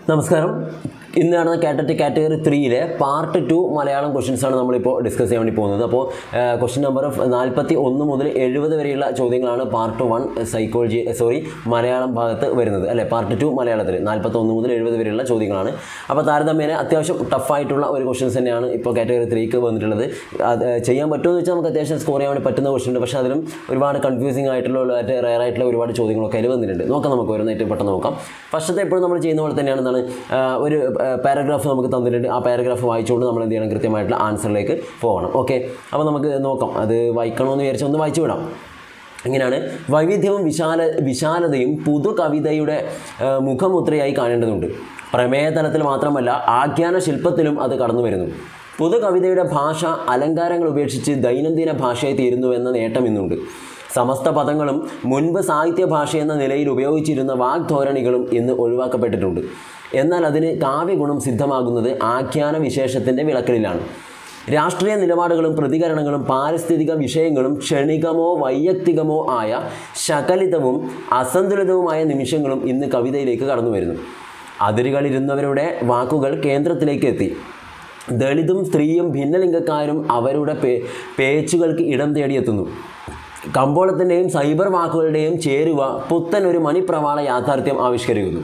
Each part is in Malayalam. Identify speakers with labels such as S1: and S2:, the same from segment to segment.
S1: നമസ്കാരം ഇന്ന് നടന്ന കാറ്റഗറി കാറ്റഗറി ത്രീയിലെ പാർട്ട് ടു മലയാളം ക്വസ്റ്റ്യൻസ് ആണ് നമ്മളിപ്പോൾ ഡിസ്കസ് ചെയ്യാൻ വേണ്ടി പോകുന്നത് അപ്പോൾ ക്വസ്റ്റ്യൻ നമ്പർ നാൽപ്പത്തി ഒന്ന് മുതൽ എഴുപത് വരെയുള്ള ചോദ്യങ്ങളാണ് part one psychology sorry Malayalam ഭാഗത്ത് വരുന്നത് അല്ലേ പാർട്ട് ടു മലയാളത്തിൽ നാൽപ്പത്തി ഒന്ന് മുതൽ എഴുപത് വരെയുള്ള ചോദ്യങ്ങളാണ് അപ്പോൾ താരതമ്യേന അത്യാവശ്യം ടഫായിട്ടുള്ള ഒരു ക്വസ്റ്റ്യൻസ് തന്നെയാണ് ഇപ്പോൾ കാറ്റഗറി ത്രീക്ക് വന്നിട്ടുള്ളത് അത് ചെയ്യാൻ പറ്റുമെന്ന് വെച്ചാൽ നമുക്ക് അത്യാവശ്യം സ്കോർ ചെയ്യാൻ വേണ്ടി പറ്റുന്ന ക്വസ്റ്റ്യൻ ഉണ്ട് പക്ഷേ അതിലും ഒരുപാട് കൺഫ്യൂസിംഗ് ആയിട്ടുള്ള റയർ ആയിട്ടുള്ള ഒരുപാട് ചോദ്യങ്ങളൊക്കെ അതിൽ വന്നിട്ടുണ്ട് നോക്കാം നമുക്ക് ഓരോന്നായിട്ട് പെട്ടെന്ന് നോക്കാം ഫസ്റ്റത്തെ എപ്പോഴും നമ്മൾ ചെയ്യുന്ന പോലെ തന്നെയാണ് എന്താണ് ആ, ഒരു പാരഗ്രാഫ് നമുക്ക് തന്നിട്ടുണ്ട് ആ പാരഗ്രാഫ് വായിച്ചുകൊണ്ട് നമ്മൾ എന്ത് ചെയ്യണം കൃത്യമായിട്ടുള്ള ആൻസറിലേക്ക് പോകണം ഓക്കെ അപ്പോൾ നമുക്ക് നോക്കാം അത് വായിക്കണമെന്ന് വിചാരിച്ച് ഒന്ന് വായിച്ചു വിടാം ഇങ്ങനെയാണ് വൈവിധ്യവും വിശാല വിശാലതയും പുതു കവിതയുടെ ആ, മുഖമുദ്രയായി കാണേണ്ടതുണ്ട് പ്രമേയ തലത്തിൽ മാത്രമല്ല ആഖ്യാന ശില്പത്തിലും അത് കടന്നു വരുന്നു പുതു കവിതയുടെ ഭാഷ അലങ്കാരങ്ങൾ ഉപേക്ഷിച്ച് ദൈനംദിന ഭാഷയായി തീരുന്നു എന്ന നേട്ടം ഇന്നുണ്ട് സമസ്ത പദങ്ങളും മുൻപ് സാഹിത്യ ഭാഷ എന്ന നിലയിൽ ഉപയോഗിച്ചിരുന്ന വാഗ്ധോരണികളും ഇന്ന് ഒഴിവാക്കപ്പെട്ടിട്ടുണ്ട് എന്നാൽ അതിന് കാവ്യഗുണം സിദ്ധമാകുന്നത് ആഖ്യാന വിശേഷത്തിൻ്റെ വിളക്കലിലാണ് രാഷ്ട്രീയ നിലപാടുകളും പ്രതികരണങ്ങളും പാരിസ്ഥിതിക വിഷയങ്ങളും ക്ഷണികമോ വൈയക്തികമോ ആയ ശകലിതവും അസന്തുലിതവുമായ നിമിഷങ്ങളും ഇന്ന് കവിതയിലേക്ക് കടന്നു വരുന്നു അതിരുകളിരുന്നവരുടെ വാക്കുകൾ കേന്ദ്രത്തിലേക്ക് എത്തി ദളിതും സ്ത്രീയും ഭിന്നലിംഗക്കാരും അവരുടെ പേ പേച്ചുകൾക്ക് ഇടം തേടിയെത്തുന്നു കമ്പോളത്തിൻ്റെയും സൈബർ വാക്കുകളുടെയും ചേരുവ പുത്തൻ ഒരു മണിപ്രവാള യാഥാർത്ഥ്യം ആവിഷ്കരിക്കുന്നു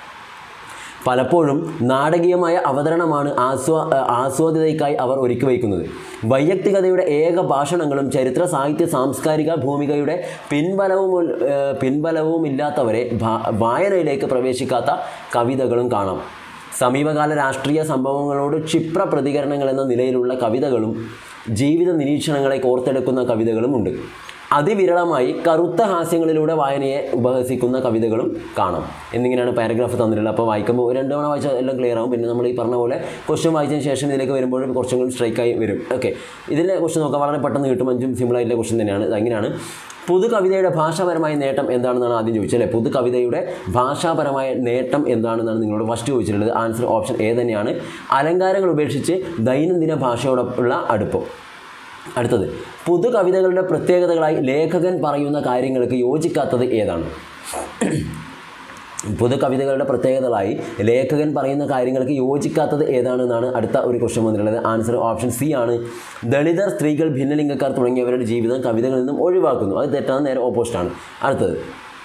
S1: പലപ്പോഴും നാടകീയമായ അവതരണമാണ് ആസ്വാ ആസ്വാദിതയ്ക്കായി അവർ ഒരുക്കി വയ്ക്കുന്നത് വൈയക്തികതയുടെ ഏക ഭാഷണങ്ങളും ചരിത്ര സാഹിത്യ സാംസ്കാരിക ഭൂമികയുടെ പിൻബലവും ഏഹ് പിൻബലവുമില്ലാത്തവരെ ഭാ- വായനയിലേക്ക് പ്രവേശിക്കാത്ത കവിതകളും കാണാം സമീപകാല രാഷ്ട്രീയ സംഭവങ്ങളോട് ക്ഷിപ്ര പ്രതികരണങ്ങൾ എന്ന നിലയിലുള്ള കവിതകളും ജീവിത നിരീക്ഷണങ്ങളെ കോർത്തെടുക്കുന്ന കവിതകളും ഉണ്ട് അതിവിരളമായി കറുത്ത ഹാസ്യങ്ങളിലൂടെ വായനയെ ഉപഹസിക്കുന്ന കവിതകളും കാണാം എന്നിങ്ങനെയാണ് പാരഗ്രാഫ് തന്നിട്ടുള്ളത് അപ്പോൾ വായിക്കുമ്പോൾ ഒരു രണ്ട് തവണ വായിച്ചാൽ എല്ലാം ക്ലിയർ ആവും പിന്നെ നമ്മൾ ഈ പറഞ്ഞ പോലെ ക്വസ്റ്റ്യൻ വായിച്ചതിന് ശേഷം ഇതിലേക്ക് വരുമ്പോൾ കുറച്ചും കൂടി സ്ട്രൈക്കായി വരും ഓക്കെ ഇതിലെ ക്വസ്റ്റ്യൻ നോക്കാം വളരെ പെട്ടെന്ന് കിട്ടും അഞ്ചും സിമ്പിളായിട്ടുള്ള ക്വസ്റ്റ്യൻ തന്നെയാണ് അങ്ങനെയാണ് പുതു കവിതയുടെ ഭാഷാപരമായ നേട്ടം എന്താണെന്നാണ് ആദ്യം ചോദിച്ചത് അല്ലേ പുതു കവിതയുടെ ഭാഷാപരമായ നേട്ടം എന്താണെന്നാണ് നിങ്ങളോട് ഫസ്റ്റ് ചോദിച്ചിട്ടുള്ളത് ആൻസർ ഓപ്ഷൻ എ തന്നെയാണ് അലങ്കാരങ്ങൾ ഉപേക്ഷിച്ച് ദൈനംദിന ഭാഷയോടൊപ്പമുള്ള അടുപ്പം അടുത്തത് പുതു കവിതകളുടെ പ്രത്യേകതകളായി ലേഖകൻ പറയുന്ന കാര്യങ്ങൾക്ക് യോജിക്കാത്തത് ഏതാണ് പുതു കവിതകളുടെ പ്രത്യേകതകളായി ലേഖകൻ പറയുന്ന കാര്യങ്ങൾക്ക് യോജിക്കാത്തത് ഏതാണെന്നാണ് അടുത്ത ഒരു ക്വസ്റ്റ്യൻ വന്നിട്ടുള്ളത് ആൻസർ ഓപ്ഷൻ സി ആണ് ദളിതർ സ്ത്രീകൾ ഭിന്നലിംഗക്കാർ തുടങ്ങിയവരുടെ ജീവിതം കവിതകളിൽ നിന്നും ഒഴിവാക്കുന്നു അത് തെറ്റാണ് നേരെ ഓപ്പോസിറ്റാണ് അടുത്തത്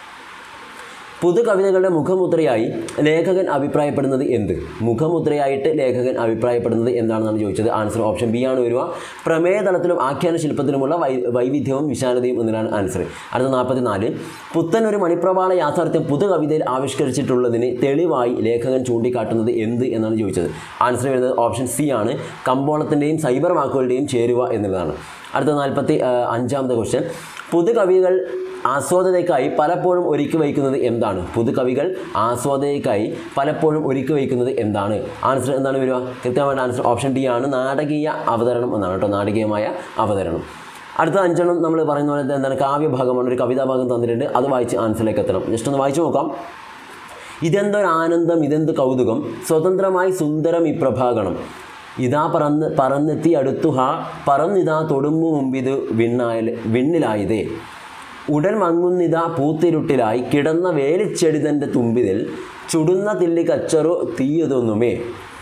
S1: പുതു കവിതകളുടെ മുഖമുദ്രയായി ലേഖകൻ അഭിപ്രായപ്പെടുന്നത് എന്ത് മുഖമുദ്രയായിട്ട് ലേഖകൻ അഭിപ്രായപ്പെടുന്നത് എന്താണെന്നാണ് ചോദിച്ചത് ആൻസർ ഓപ്ഷൻ ബി ആണ് വരിക പ്രമേയ തലത്തിലും ആഖ്യാന ശില്പത്തിലുമുള്ള വൈ വൈവിധ്യവും വിശാലതയും എന്നതാണ് ആൻസർ അടുത്ത നാൽപ്പത്തി നാല് പുത്തൻ ഒരു മണിപ്രവാള യാഥാർത്ഥ്യം പുതു കവിതയിൽ ആവിഷ്കരിച്ചിട്ടുള്ളതിന് തെളിവായി ലേഖകൻ ചൂണ്ടിക്കാട്ടുന്നത് എന്ത് എന്നാണ് ചോദിച്ചത് ആൻസർ വരുന്നത് ഓപ്ഷൻ സി ആണ് കമ്പോളത്തിൻ്റെയും സൈബർ വാക്കുകളുടെയും ചേരുവ എന്നുള്ളതാണ് അടുത്ത നാൽപ്പത്തി അഞ്ചാമത്തെ ക്വസ്റ്റ്യൻ പുതുകവികൾ ആസ്വാദതയ്ക്കായി പലപ്പോഴും ഒരുക്കി വയ്ക്കുന്നത് എന്താണ് പുതുകവികൾ ആസ്വാദതയ്ക്കായി പലപ്പോഴും ഒരുക്കി വയ്ക്കുന്നത് എന്താണ് ആൻസർ എന്താണ് വരിക കൃത്യമായിട്ട് ആൻസർ ഓപ്ഷൻ ഡി ആണ് നാടകീയ അവതരണം എന്നാണ് കേട്ടോ നാടകീയമായ അവതരണം അടുത്ത അഞ്ചെണ്ണം നമ്മൾ പറയുന്ന പോലെ എന്താണ് കാവ്യഭാഗമാണ് ഒരു കവിതാഭാഗം തന്നിട്ടുണ്ട് അത് വായിച്ച് ആൻസറിലേക്ക് എത്തണം ജസ്റ്റ് ഒന്ന് വായിച്ചു നോക്കാം ഇതെന്തൊരു ആനന്ദം ഇതെന്ത് കൗതുകം സ്വതന്ത്രമായി സുന്ദരം ഈ പ്രഭാകണം ഇതാ പറന്ന് പറന്നെത്തി അടുത്തു ഹാ പറന്നിതാ തൊടുമ്പു മുമ്പിത് വിണ്ണായ വിണ്ണിലായതേ ഉടൻ മങ്ങുന്നിതാ പൂത്തിരുട്ടിലായി കിടന്ന വേലിച്ചെടിതൻ്റെ തുമ്പിതിൽ ചുടുന്ന തില്ലി കച്ചറു തീയതൊന്നുമേ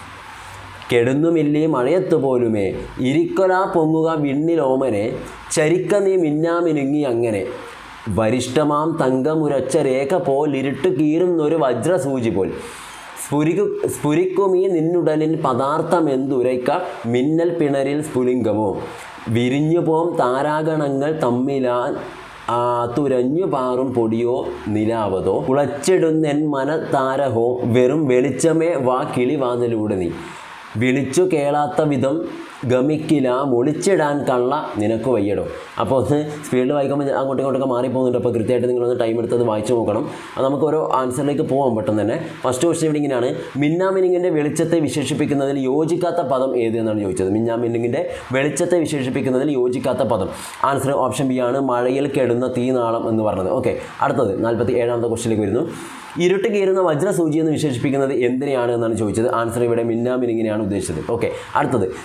S1: കെടുന്നുമില്ലേ മഴയത്ത് പോലുമേ ഇരിക്കൊല പൊങ്ങുക വിണ്ണിലോമനെ ചരിക്ക നീ മിന്നാമിനുങ്ങി അങ്ങനെ വരിഷ്ഠമാം തങ്കമുരച്ച രേഖ പോൽ ഇരുട്ട് കീറുന്നൊരു വജ്രസൂചി പോൽ സ്ഫുരിക്കു സ്ഫുരിക്കുമീ നിന്നുടലിൽ പദാർത്ഥമെന്തുരയ്ക്ക മിന്നൽ പിണരിൽ സ്ഫുലിംഗമോ വിരിഞ്ഞു പോം താരാഗണങ്ങൾ തമ്മിലാൻ ആ തുരഞ്ഞു പാറും പൊടിയോ നിലാവതോ കുളച്ചിടുന്നെൻ മനതാരഹോ വെറും വെളിച്ചമേ വാ കിളിവാതിലൂടെ നീ വിളിച്ചു കേളാത്ത വിധം ഗമിക്കില മുളിച്ചിടാൻ കള്ള നിനക്ക് വയ്യടോ അപ്പോൾ ഒന്ന് സ്പീഡിൽ വായിക്കുമ്പോൾ അങ്ങോട്ടും ഇങ്ങോട്ടൊക്കെ മാറിപ്പോകുന്നുണ്ട് അപ്പോൾ കൃത്യമായിട്ട് നിങ്ങളൊന്ന് ടൈം എടുത്തത് വായിച്ചു നോക്കണം അത് നമുക്ക് ഓരോ ആൻസറിലേക്ക് പോകാൻ പെട്ടെന്ന് തന്നെ ഫസ്റ്റ് ക്വസ്റ്റ്യൻ ഇവിടെ ഇങ്ങനെയാണ് മിന്നാമിനിങ്ങിൻ്റെ വെളിച്ചത്തെ വിശേഷിപ്പിക്കുന്നതിൽ യോജിക്കാത്ത പദം ഏത് എന്നാണ് ചോദിച്ചത് മിന്നാമിനിങ്ങിൻ്റെ വെളിച്ചത്തെ വിശേഷിപ്പിക്കുന്നതിൽ യോജിക്കാത്ത പദം ആൻസർ ഓപ്ഷൻ ബി ആണ് മഴയിൽ കെടുന്ന തീനാളം എന്ന് പറഞ്ഞത് ഓക്കെ അടുത്തത് നാൽപ്പത്തി ഏഴാമത്തെ ക്വസ്റ്റിലേക്ക് വരുന്നു ഇരുട്ട് കീറുന്ന വജ്രസൂചി എന്ന് വിശേഷിപ്പിക്കുന്നത് എന്തിനെയാണ് എന്നാണ് ചോദിച്ചത് ആൻസർ ഇവിടെ മിന്നാമിനിങ്ങിനെയാണ് ഉദ്ദേശിച്ചത് ഓക്കെ അടുത്തത് താരാ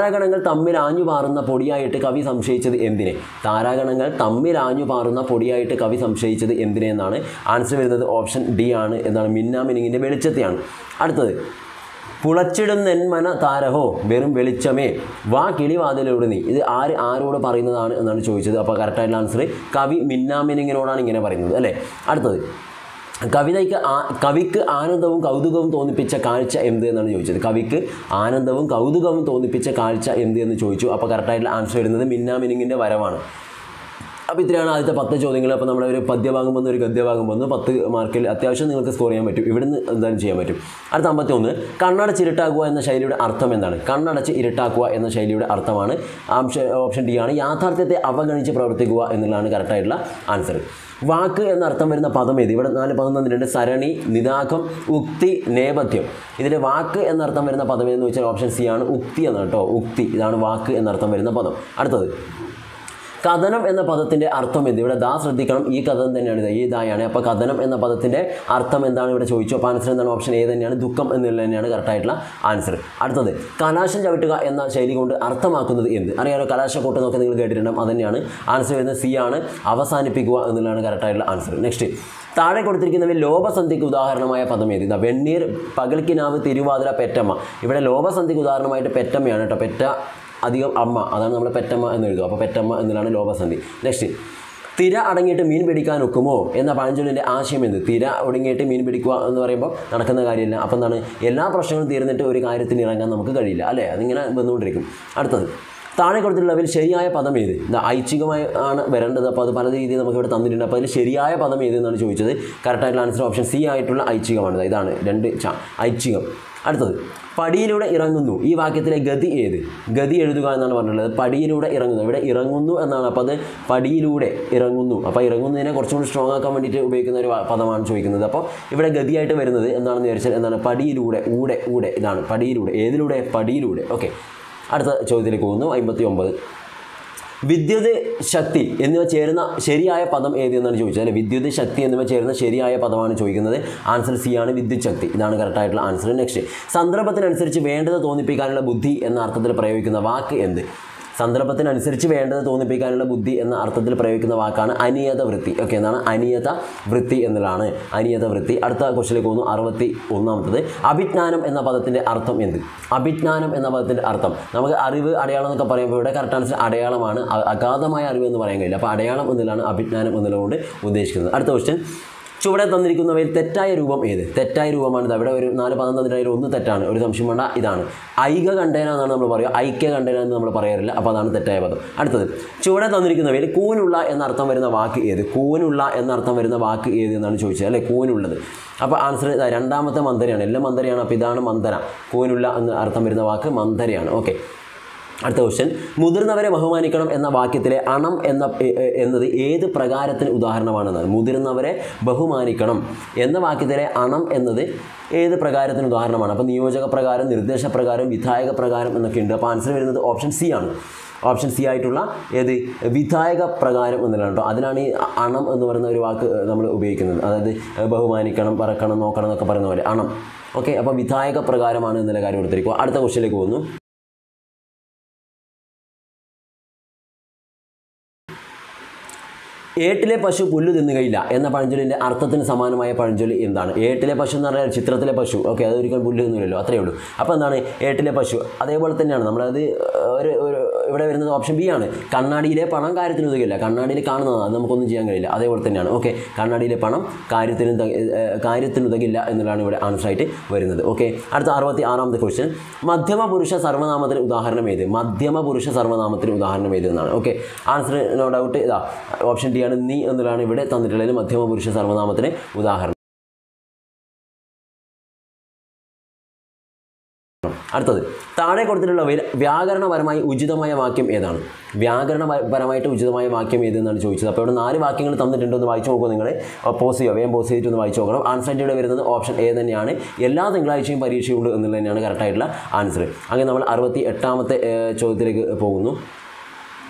S1: താരാഗണങ്ങൾ തമ്മിൽ ആഞ്ഞു പാറുന്ന പൊടിയായിട്ട് കവി സംശയിച്ചത് എന്തിനെ താരാഗണങ്ങൾ തമ്മിൽ ആഞ്ഞു പാറുന്ന പൊടിയായിട്ട് കവി സംശയിച്ചത് എന്തിനെ എന്നാണ് ആൻസർ വരുന്നത് ഓപ്ഷൻ ഡി ആണ് എന്നാണ് മിന്നാമിനിങ്ങിൻ്റെ വെളിച്ചത്തെയാണ് അടുത്തത് പുളച്ചിടും നെന്മന താരഹോ വെറും വെളിച്ചമേ വാ കിളിവാതിലോട് നീ ഇത് ആര് ആരോട് പറയുന്നതാണ് എന്നാണ് ചോദിച്ചത് അപ്പോൾ കറക്റ്റായിട്ടുള്ള ആൻസർ കവി മിന്നാമിനിങ്ങിനോടാണ് ഇങ്ങനെ പറയുന്നത് അല്ലേ അടുത്തത് കവിതയ്ക്ക് ആ കവിക്ക് ആനന്ദവും കൗതുകവും തോന്നിപ്പിച്ച കാഴ്ച എന്ത് എന്നാണ് ചോദിച്ചത് കവിക്ക് ആനന്ദവും കൗതുകവും തോന്നിപ്പിച്ച കാഴ്ച എന്ത് എന്ന് ചോദിച്ചു അപ്പോൾ കറക്റ്റായിട്ടുള്ള ആൻസർ വരുന്നത് മിന്നാമിനിങ്ങിൻ്റെ വരവാണ് അപ്പോൾ ഇത്രയാണ് ആദ്യത്തെ പത്ത് ചോദ്യങ്ങൾ അപ്പോൾ നമ്മുടെ ഒരു പദ്യഭാഗം വന്ന് ഒരു ഗദ്യഭാഗം വന്ന് പത്ത് മാർക്കിൽ അത്യാവശ്യം നിങ്ങൾക്ക് സ്കോർ ചെയ്യാൻ പറ്റും ഇവിടുന്ന് എന്തായാലും ചെയ്യാൻ പറ്റും അടുത്ത അമ്പത്തി ഒന്ന് കണ്ണടച്ച് ഇരുട്ടാക്കുക എന്ന ശൈലിയുടെ അർത്ഥം എന്താണ് കണ്ണടച്ച് ഇരുട്ടാക്കുക എന്ന ശൈലിയുടെ അർത്ഥമാണ് ആംശ- ഓപ്ഷൻ ഡി ആണ് യാഥാർത്ഥ്യത്തെ അവഗണിച്ച് പ്രവർത്തിക്കുക എന്നുള്ളതാണ് കറക്റ്റായിട്ടുള്ള ആൻസർ വാക്ക് എന്ന അർത്ഥം വരുന്ന പദം ഏത് ഇവിടെ നാല് പദം തന്നിട്ടുണ്ട് സരണി നിദാഖം ഉക്തി നേപഥ്യം ഇതിൽ വാക്ക് എന്നർത്ഥം വരുന്ന പദം എന്ന് വെച്ചാൽ ഓപ്ഷൻ സി ആണ് ഉക്തി എന്നാണ് കേട്ടോ ഉക്തി ഇതാണ് വാക്ക് എന്നർത്ഥം വരുന്ന പദം അടുത്തത് കഥനം എന്ന പദത്തിൻ്റെ അർത്ഥം എന്ത് ഇവിടെ ദാ ശ്രദ്ധിക്കണം ഈ കഥനം തന്നെയാണ് ഇത് ഈ ദായാണ് അപ്പോൾ കഥനം എന്ന പദത്തിൻ്റെ അർത്ഥം എന്താണ് ഇവിടെ ചോദിച്ചു അപ്പോൾ ആൻസർ എന്താണ് ഓപ്ഷൻ ഏത് തന്നെയാണ് ദുഃഖം എന്നുള്ളത് തന്നെയാണ് കറക്റ്റായിട്ടുള്ള ആൻസർ അടുത്തത് കലാശം ചവിട്ടുക എന്ന ശൈലി കൊണ്ട് അർത്ഥമാക്കുന്നത് എന്ത് അറിയാലോ കലാശക്കൂട്ട് എന്നൊക്കെ നിങ്ങൾ കേട്ടിട്ടുണ്ടാകും അത് തന്നെയാണ് ആൻസർ വരുന്നത് സി ആണ് അവസാനിപ്പിക്കുക എന്നുള്ളതാണ് കറക്റ്റായിട്ടുള്ള ആൻസർ നെക്സ്റ്റ് താഴെ കൊടുത്തിരിക്കുന്നവയിൽ ലോപസന്ധിക്ക് ഉദാഹരണമായ പദം ഏത് ഇതാ വെണ്ണീർ പകൽക്കിനാവ് തിരുവാതിര പെറ്റമ്മ ഇവിടെ ലോപസന്ധിക്ക് ഉദാഹരണമായിട്ട് പെറ്റമ്മയാണ് കേട്ടോ പെറ്റ അധികം അമ്മ അതാണ് നമ്മൾ പെറ്റമ്മ എന്ന് എഴുതുക അപ്പോൾ പെറ്റമ്മ എന്നുള്ളതാണ് ലോപസന്ധി നെക്സ്റ്റ് തിര അടങ്ങിയിട്ട് മീൻ പിടിക്കാൻ ഒക്കുമോ എന്ന പഴഞ്ചൊല്ലിൻ്റെ ആശയം എന്ത് തിര ഒടുങ്ങിയിട്ട് മീൻ പിടിക്കുക എന്ന് പറയുമ്പോൾ നടക്കുന്ന കാര്യമില്ല അപ്പം എന്താണ് എല്ലാ പ്രശ്നങ്ങളും തീർന്നിട്ട് ഒരു കാര്യത്തിന് ഇറങ്ങാൻ നമുക്ക് കഴിയില്ല അല്ലേ അതിങ്ങനെ വന്നുകൊണ്ടിരിക്കും അടുത്തത് താഴെ കൊടുത്തിട്ടുള്ളവയിൽ ശരിയായ പദം ഏത് ഇത് ഐച്ഛികമായി ആണ് വരേണ്ടത് അപ്പോൾ അത് പല രീതിയിൽ നമുക്ക് ഇവിടെ തന്നിട്ടുണ്ട് അപ്പോൾ അതിൽ ശരിയായ പദം ഏത് എന്നാണ് ചോദിച്ചത് കറക്റ്റായിട്ടുള്ള ആൻസർ ഓപ്ഷൻ സി ആയിട്ടുള്ള ഐച്ഛികമാണ് ഇതാണ് രണ്ട് ച ഐച്ഛികം അടുത്തത് പടിയിലൂടെ ഇറങ്ങുന്നു ഈ വാക്യത്തിലെ ഗതി ഏത് ഗതി എഴുതുക എന്നാണ് പറഞ്ഞിട്ടുള്ളത് പടിയിലൂടെ ഇറങ്ങുന്നു ഇവിടെ ഇറങ്ങുന്നു എന്നാണ് അപ്പോൾ അത് പടിയിലൂടെ ഇറങ്ങുന്നു അപ്പോൾ ഇറങ്ങുന്നതിനെ കുറച്ചും കൂടി സ്ട്രോങ് ആക്കാൻ വേണ്ടിയിട്ട് ഉപയോഗിക്കുന്ന ഒരു വാ- പദമാണ് ചോദിക്കുന്നത് അപ്പോൾ ഇവിടെ ഗതിയായിട്ട് വരുന്നത് എന്താണെന്ന് വിചാരിച്ചാൽ എന്താണ് പടിയിലൂടെ ഊടെ ഊടെ ഇതാണ് പടിയിലൂടെ ഏതിലൂടെ പടിയിലൂടെ ഓക്കെ അടുത്ത ചോദ്യത്തിലേക്ക് പോകുന്നു അമ്പത്തി ഒമ്പത് വിദ്യുത് ശക്തി എന്നിവ ചേരുന്ന ശരിയായ പദം ഏത് എന്നാണ് ചോദിച്ചത് അല്ലെ വിദ്യുത് ശക്തി എന്നിവ ചേരുന്ന ശരിയായ പദമാണ് ചോദിക്കുന്നത് ആൻസർ സി ആണ് വിദ്യുത് ശക്തി ഇതാണ് കറക്റ്റായിട്ടുള്ള ആൻസർ നെക്സ്റ്റ് സന്ദർഭത്തിനനുസരിച്ച് വേണ്ടത് തോന്നിപ്പിക്കാനുള്ള ബുദ്ധി എന്ന അർത്ഥത്തിൽ പ്രയോഗിക്കുന്ന വാക്ക് എന്ത് സന്ദർഭത്തിനനുസരിച്ച് വേണ്ടത് തോന്നിപ്പിക്കാനുള്ള ബുദ്ധി എന്ന അർത്ഥത്തിൽ പ്രയോഗിക്കുന്ന വാക്കാണ് അനിയത വൃത്തി ഓക്കെ എന്നാണ് അനിയത വൃത്തി എന്നുള്ളതാണ് അനിയത വൃത്തി അടുത്ത ക്വസ്റ്റിലേക്ക് പോകുന്നു അറുപത്തി ഒന്നാമത്തത് അഭിജ്ഞാനം എന്ന പദത്തിൻ്റെ അർത്ഥം എന്ത് അഭിജ്ഞാനം എന്ന പദത്തിൻ്റെ അർത്ഥം നമുക്ക് അറിവ് അടയാളം എന്നൊക്കെ പറയുമ്പോൾ ഇവിടെ കറക്റ്റ് ആൻസർ അടയാളമാണ് അ- അഗാധമായ അറിവ് എന്ന് പറയാൻ കഴിയില്ല അപ്പോൾ അടയാളം എന്നുള്ളതാണ് അഭിജ്ഞാനം എന്നുള്ളതുകൊണ്ട് ഉദ്ദേശിക്കുന്നത് അടുത്ത ക്വസ്റ്റ്യൻ ചുവടെ തന്നിരിക്കുന്നവയിൽ തെറ്റായ രൂപം ഏത് തെറ്റായ രൂപമാണ് ഇത് അവിടെ ഒരു നാല് പദം തന്നിട്ട് ഒന്ന് തെറ്റാണ് ഒരു സംശയം വേണ്ട ഇതാണ് ഐക കണ്ടേന എന്നാണ് നമ്മൾ പറയുക ഐക്യ കണ്ടേന എന്ന് നമ്മൾ പറയാറില്ല അപ്പോൾ അതാണ് തെറ്റായ പദം അടുത്തത് ചുവടെ തന്നിരിക്കുന്നവയിൽ കൂനുള്ള എന്നർത്ഥം വരുന്ന വാക്ക് ഏത് കൂനുള്ള എന്നർത്ഥം വരുന്ന വാക്ക് ഏത് എന്നാണ് ചോദിച്ചത് അല്ലേ കൂനുള്ളത് അപ്പോൾ ആൻസർ ഇതാ രണ്ടാമത്തെ മന്ദരയാണ് എല്ലാം മന്ദരയാണ് അപ്പോൾ ഇതാണ് മന്ദന കൂനുള്ള എന്ന് അർത്ഥം വരുന്ന വാക്ക് മന്ദരയാണ് ഓക്കെ അടുത്ത ക്വസ്റ്റ്യൻ മുതിർന്നവരെ ബഹുമാനിക്കണം എന്ന വാക്യത്തിലെ അണം എന്ന എ- എ- എന്നത് ഏത് പ്രകാരത്തിന് ഉദാഹരണമാണെന്നാണ് മുതിർന്നവരെ ബഹുമാനിക്കണം എന്ന വാക്യത്തിലെ അണം എന്നത് ഏത് പ്രകാരത്തിന് ഉദാഹരണമാണ് അപ്പോൾ നിയോജക പ്രകാരം നിർദ്ദേശപ്രകാരം വിധായക പ്രകാരം എന്നൊക്കെ ഉണ്ട് അപ്പോൾ ആൻസർ വരുന്നത് ഓപ്ഷൻ സി ആണ് ഓപ്ഷൻ സി ആയിട്ടുള്ള ഏത് വിധായക പ്രകാരം എന്നുള്ളതാണ് കേട്ടോ അതിനാണ് ഈ അണം എന്ന് പറയുന്ന ഒരു വാക്ക് നമ്മൾ ഉപയോഗിക്കുന്നത് അതായത് ബഹുമാനിക്കണം പറക്കണം നോക്കണം എന്നൊക്കെ പറയുന്ന പോലെ അണം ഓക്കെ അപ്പോൾ വിധായക പ്രകാരമാണ് എന്നുള്ള കാര്യം കൊടുത്തിരിക്കുക അടുത്ത ക്വസ്റ്റിലേക്ക് പോകുന്നു ഏട്ടിലെ പശു പുല്ല് തിന്നുകയില്ല എന്ന പഴഞ്ചൊല്ലിൻ്റെ അർത്ഥത്തിന് സമാനമായ പഴഞ്ചൊല്ലി എന്താണ് ഏട്ടിലെ പശു എന്ന് പറഞ്ഞാൽ ചിത്രത്തിലെ പശു ഓക്കെ അതൊരിക്കലും പുല്ല് തിന്നില്ലല്ലോ അത്രയേ ഉള്ളൂ അപ്പോൾ എന്താണ് ഏട്ടിലെ പശു അതേപോലെ തന്നെയാണ് നമ്മളത് ഒരു ഒരു ഇവിടെ വരുന്നത് ഓപ്ഷൻ ബി ആണ് കണ്ണാടിയിലെ പണം കാര്യത്തിന് ഉതകില്ല കണ്ണാടിയിൽ കാണുന്നതാണ് അത് നമുക്കൊന്നും ചെയ്യാൻ കഴിയില്ല അതേപോലെ തന്നെയാണ് ഓക്കെ കണ്ണാടിയിലെ പണം കാര്യത്തിന് ഉത- ഏഹ് കാര്യത്തിന് ഉതകില്ല എന്നുള്ളതാണ് ഇവിടെ ആൻസർ ആയിട്ട് വരുന്നത് ഓക്കെ അടുത്ത അറുപത്തി ആറാമത്തെ ക്വസ്റ്റ്യൻ മധ്യമ പുരുഷ സർവ്വനാമത്തിന് ഉദാഹരണം ഏത് മധ്യമ പുരുഷ സർവ്വനാമത്തിന് ഉദാഹരണം ഏത് എന്നാണ് ഓക്കെ ആൻസർ നോ ഡൗട്ട് ഇതാ ഓപ്ഷൻ ഡി ആണ് നീ എന്നുള്ളതാണ് ഇവിടെ തന്നിട്ടുള്ളത് മധ്യമ പുരുഷ സർവ്വനാമത്തിന് ഉദാഹരണം അടുത്തത് താഴെ കൊടുത്തിട്ടുള്ളവയിൽ വ്യാകരണപരമായി ഉചിതമായ വാക്യം ഏതാണ് വ്യാകരണപരമായിട്ട് ഉചിതമായ വാക്യം ഏതെന്നാണ് ചോദിച്ചത് അപ്പോൾ ഇവിടെ നാല് വാക്യങ്ങൾ തന്നിട്ടുണ്ട് ഒന്ന് വായിച്ചു നോക്കുക നിങ്ങൾ പോസ് ചെയ്യുക വേഗം പോസ് ചെയ്തിട്ട് ഒന്ന് വായിച്ചു നോക്കണം ആൻസർ ആയിട്ട് ഇവിടെ വരുന്നത് ഓപ്ഷൻ എ തന്നെയാണ് എല്ലാ തിങ്കളാഴ്ചയും പരീക്ഷയുണ്ട് എന്നുള്ളത് തന്നെയാണ് കറക്റ്റായിട്ടുള്ള ആൻസർ അങ്ങനെ നമ്മൾ അറുപത്തി എട്ടാമത്തെ ഏഹ്, ചോദ്യത്തിലേക്ക് പോകുന്നു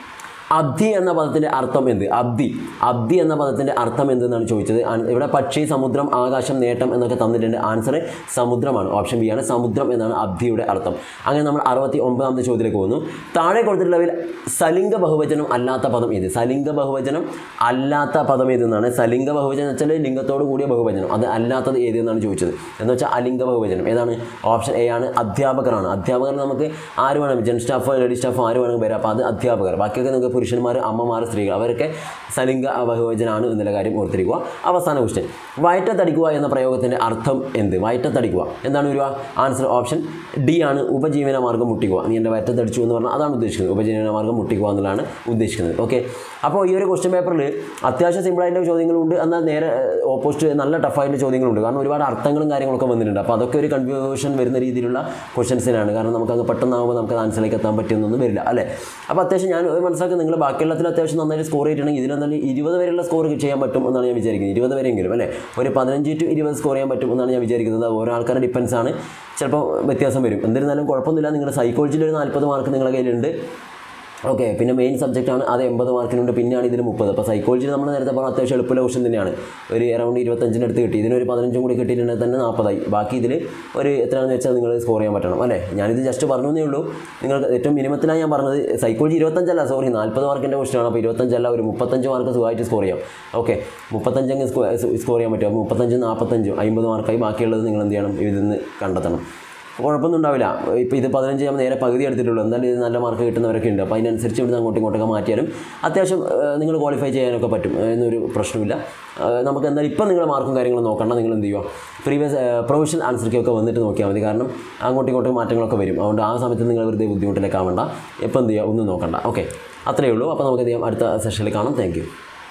S1: അബ്ദി എന്ന പദത്തിൻ്റെ അർത്ഥം എന്ത് അബ്ദി അബ്ദി എന്ന പദത്തിൻ്റെ അർത്ഥം എന്തെന്നാണ് ചോദിച്ചത് ആൻ- ഇവിടെ പക്ഷി സമുദ്രം ആകാശം നേട്ടം എന്നൊക്കെ തന്നിട്ടുണ്ട് ആൻസർ സമുദ്രമാണ് ഓപ്ഷൻ ബി ആണ് സമുദ്രം എന്നാണ് അബ്ദിയുടെ അർത്ഥം അങ്ങനെ നമ്മൾ അറുപത്തി ഒമ്പതാമത്തെ ചോദ്യത്തിലേക്ക് പോകുന്നു താഴെ കൊടുത്തിട്ടുള്ളതിൽ സലിംഗ ബഹുവചനം അല്ലാത്ത പദം ഏത് സലിംഗ ബഹുവചനം അല്ലാത്ത പദം ഏതെന്നാണ് സലിംഗ ബഹുവചനം എന്ന് വെച്ചാൽ ലിംഗത്തോട് കൂടിയ ബഹുവചനം അത് അല്ലാത്തത് ഏത് എന്നാണ് ചോദിച്ചത് എന്ന് വെച്ചാൽ അലിംഗ ബഹുവചനം ഏതാണ് ഓപ്ഷൻ എ ആണ് അധ്യാപകരാണ് അധ്യാപകർ നമുക്ക് ആര് വേണം ജെൻ സ്റ്റാഫ് ലേഡി സ്റ്റാഫ് ആര് വേണമെങ്കിൽ വരാം അപ്പോൾ അത് അധ്യാപകർ ബാക്കിയൊക്കെ നിങ്ങൾക്ക് പുരുഷന്മാർ അമ്മമാർ സ്ത്രീകൾ അവരൊക്കെ സലിംഗ ബഹുവചനാണ് എന്നുള്ള കാര്യം ഓർത്തിരിക്കുക അവസാന ക്വസ്റ്റ്യൻ വയറ്റത്തടിക്കുക എന്ന പ്രയോഗത്തിൻ്റെ അർത്ഥം എന്ത് വയറ്റത്തടിക്കുക എന്താണ് വരിക ആൻസർ ഓപ്ഷൻ ഡി ആണ് ഉപജീവന മാർഗ്ഗം മുട്ടിക്കുക നീ എൻ്റെ വയറ്റത്തടിച്ചു എന്ന് പറഞ്ഞാൽ അതാണ് ഉദ്ദേശിക്കുന്നത് ഉപജീവന മാർഗ്ഗം മുട്ടിക്കുക എന്നുള്ളതാണ് ഉദ്ദേശിക്കുന്നത് ഓക്കെ അപ്പോൾ ഈ ഒരു ക്വസ്റ്റ്യൻ പേപ്പറിൽ അത്യാവശ്യം സിമ്പിളായിട്ടുള്ള ചോദ്യങ്ങളുണ്ട് എന്നാൽ നേരെ ഓപ്പോസിറ്റ് നല്ല ടഫായിട്ടുള്ള ചോദ്യങ്ങളുണ്ട് കാരണം ഒരുപാട് അർത്ഥങ്ങളും കാര്യങ്ങളൊക്കെ വന്നിട്ടുണ്ട് അപ്പോൾ അതൊക്കെ ഒരു കൺഫ്യൂഷൻ വരുന്ന രീതിയിലുള്ള ക്വസ്റ്റ്യൻസിനാണ് കാരണം നമുക്ക് അങ്ങ് പെട്ടെന്നാകുമ്പോൾ നമുക്ക് ആൻസറിലേക്ക് എത്താൻ പറ്റുമെന്നൊന്നും വരില്ല അല്ലേ അപ്പോൾ അത്യാവശ്യം ഞാൻ മനസ്സിലാക്കുന്നത് നിങ്ങൾ ബാക്കിയുള്ളത്തിൽ അത്യാവശ്യം നന്നായിട്ട് സ്കോർ ചെയ്തിട്ടുണ്ടെങ്കിൽ ഇതിലെന്തായാലും ഇരുപത് വരെയുള്ള സ്കോർ ചെയ്യാൻ പറ്റും എന്നാണ് ഞാൻ വിചാരിക്കുന്നത് ഇരുപത് വരെയെങ്കിലും അല്ലേ ഒരു പതിനഞ്ച് ടു ഇരുപത് സ്കോർ ചെയ്യാൻ പറ്റും എന്നാണ് ഞാൻ വിചാരിക്കുന്നത് അത് ഓരോ ആൾക്കാരുടെ ഡിപ്പെൻസ് ആണ് ചിലപ്പോൾ വ്യത്യാസം വരും എന്നിരുന്നാലും കുഴപ്പമൊന്നുമില്ല നിങ്ങളുടെ സൈക്കോളജിയിൽ ഒരു നാൽപ്പത് മാർക്ക് നിങ്ങളുടെ കയ്യിലുണ്ട് ഓക്കെ പിന്നെ മെയിൻ സബ്ജക്റ്റാണ് അത് എൺപത് മാർക്കിനുണ്ട് പിന്നെയാണ് ഇതിന് മുപ്പത് അപ്പോൾ സൈക്കോളജി നമ്മൾ നേരത്തെ പറഞ്ഞ അത്യാവശ്യം എളുപ്പമുള്ള ക്വസ്റ്റൻ തന്നെയാണ് ഒരു അറൗണ്ട് ഇരുപത്തഞ്ചിൻ്റെ അടുത്ത് കിട്ടി ഇതിനൊരു പതിനഞ്ചും കൂടി കിട്ടിയിട്ടുണ്ടെങ്കിൽ തന്നെ നാൽപ്പതായി ബാക്കി ഇതിൽ ഒരു എത്രയാണെന്ന് വെച്ചാൽ നിങ്ങൾ സ്കോർ ചെയ്യാൻ പറ്റണം അല്ലേ ഞാനിത് ജസ്റ്റ് പറഞ്ഞേ ഉള്ളൂ നിങ്ങൾക്ക് ഏറ്റവും മിനിമത്തിലാണ് ഞാൻ പറഞ്ഞത് സൈക്കോളജി ഇരുപത്തഞ്ചല്ല സോറി നാൽപ്പത് മാർക്കിൻ്റെ ക്വസ്റ്റൻ ആണ് അപ്പോൾ ഇരുപത്തഞ്ചല്ല ഒരു മുപ്പത്തഞ്ച് മാർക്ക് സുഖമായിട്ട് സ്കോർ ചെയ്യാം ഓക്കെ മുപ്പത്തഞ്ചങ്ങ് സ്കോർ ചെയ്യാൻ പറ്റും അപ്പോൾ മുപ്പത്തഞ്ച് നാൽപ്പത്തഞ്ചും അമ്പത് മാർക്കായി ബാക്കിയുള്ളത് നിങ്ങൾ എന്ത് ചെയ്യണം ഇതിൽ നിന്ന് കണ്ടെത്തണം കുഴപ്പമൊന്നും ഉണ്ടാവില്ല ഇപ്പോൾ ഇത് പതിനഞ്ച് ഞാൻ നേരെ പകുതി എടുത്തിട്ടുള്ളൂ എന്തായാലും ഇത് നല്ല മാർക്ക് കിട്ടുന്നവരൊക്കെ ഉണ്ട് അപ്പോൾ അതിനനുസരിച്ച് ഇവിടുന്ന് അങ്ങോട്ടും ഇങ്ങോട്ടൊക്കെ മാറ്റിയാലും അത്യാവശ്യം നിങ്ങൾ ക്വാളിഫൈ ചെയ്യാനൊക്കെ പറ്റും ഏഹ് എന്നൊരു പ്രശ്നമില്ല ഏഹ് നമുക്ക് എന്തായാലും ഇപ്പം നിങ്ങൾ മാർക്കും കാര്യങ്ങളും നോക്കണ്ട നിങ്ങൾ എന്ത് ചെയ്യുക പ്രീവിയസ് പ്രൊഫഷണൽ ആൻസറിക്കൊക്കെ വന്നിട്ട് നോക്കിയാൽ മതി കാരണം അങ്ങോട്ടും ഇങ്ങോട്ടും മാറ്റങ്ങളൊക്കെ വരും അതുകൊണ്ട് ആ സമയത്ത് നിങ്ങൾ വെറുതെ ബുദ്ധിമുട്ടിലേക്ക് ആവണ്ട ഇപ്പം എന്ത് ചെയ്യുക ഒന്നും നോക്കണ്ട ഓക്കെ അത്രയേ ഉള്ളൂ അപ്പോൾ നമുക്ക് എന്ത് ചെയ്യാം അടുത്ത സെഷനിൽ കാണാം താങ്ക്